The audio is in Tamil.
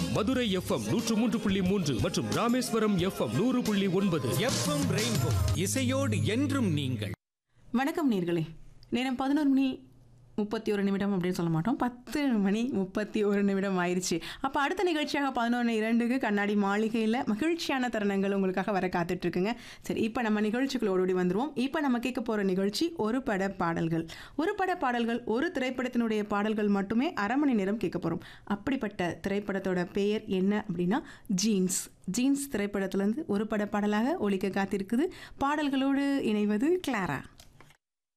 மதுரை எஃப்எம் நூற்று மூன்று புள்ளி மூன்று மற்றும் ராமேஸ்வரம் எஃப்எம் நூறு புள்ளி ஒன்பது எஃப்எம் ரெயின்போ இசையோடு என்றும் நீங்கள் வணக்கம் நேர்களே நேரம் பதினோரு மணி முப்பத்தி ஒரு நிமிடம் அப்படின்னு சொல்ல மாட்டோம் பத்து மணி முப்பத்தி ஒரு நிமிடம் ஆயிடுச்சு அப்போ அடுத்த நிகழ்ச்சியாக பதினொன்று இரண்டுக்கு கண்ணாடி மாளிகையில் மகிழ்ச்சியான தருணங்கள் உங்களுக்காக வர காத்துட்ருக்குங்க சரி இப்போ நம்ம நிகழ்ச்சிக்குள்ள ஓடி வந்துருவோம் இப்போ நம்ம கேட்க போகிற நிகழ்ச்சி ஒரு பட பாடல்கள் ஒரு பட பாடல்கள் ஒரு திரைப்படத்தினுடைய பாடல்கள் மட்டுமே அரை மணி நேரம் கேட்க போகிறோம் அப்படிப்பட்ட திரைப்படத்தோட பெயர் என்ன அப்படின்னா ஜீன்ஸ் ஜீன்ஸ் திரைப்படத்திலேருந்து ஒரு பட பாடலாக ஒழிக்க காத்திருக்குது பாடல்களோடு இணைவது கிளாரா